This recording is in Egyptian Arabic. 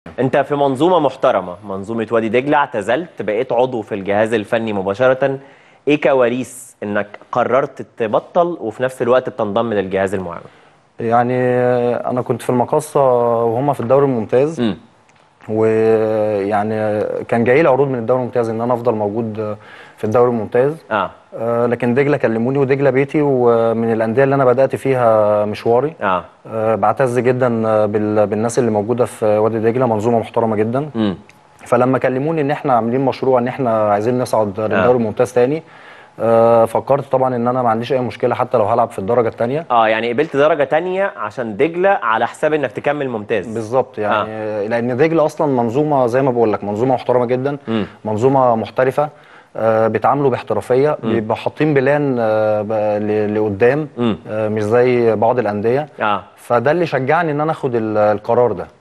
انت في منظومه محترمه منظومه وادي دجله اعتزلت بقيت عضو في الجهاز الفني مباشره ايه كواليس انك قررت تبطل وفي نفس الوقت بتنضم للجهاز المعاون يعني انا كنت في المقصه وهم في الدوري الممتاز امم ويعني كان جاي لي عروض من الدوري الممتاز ان انا افضل موجود في الدوري الممتاز اه آه، لكن دجله كلموني ودجله بيتي ومن الانديه اللي انا بدات فيها مشواري اه آه، بعتز جدا آه، بال- بالناس اللي موجوده في وادي دجله منظومه محترمه جدا امم فلما كلموني ان احنا عاملين مشروع ان احنا عايزين نصعد آه. للدوري الممتاز تاني آه، فكرت طبعا ان انا ما عنديش اي مشكله حتى لو هلعب في الدرجه الثانيه اه يعني قبلت درجه تانية عشان دجله على حساب انك تكمل ممتاز بالظبط يعني آه. لان دجله اصلا منظومه زي ما بقول لك منظومه محترمه جدا مم. منظومه محترفه آه، بيتعاملوا باحترافيه بيبقوا حاطين بلان آه، ب- ل- لقدام مم. آه، مش زي بعض الانديه اه فده اللي شجعني ان انا اخد ال- القرار ده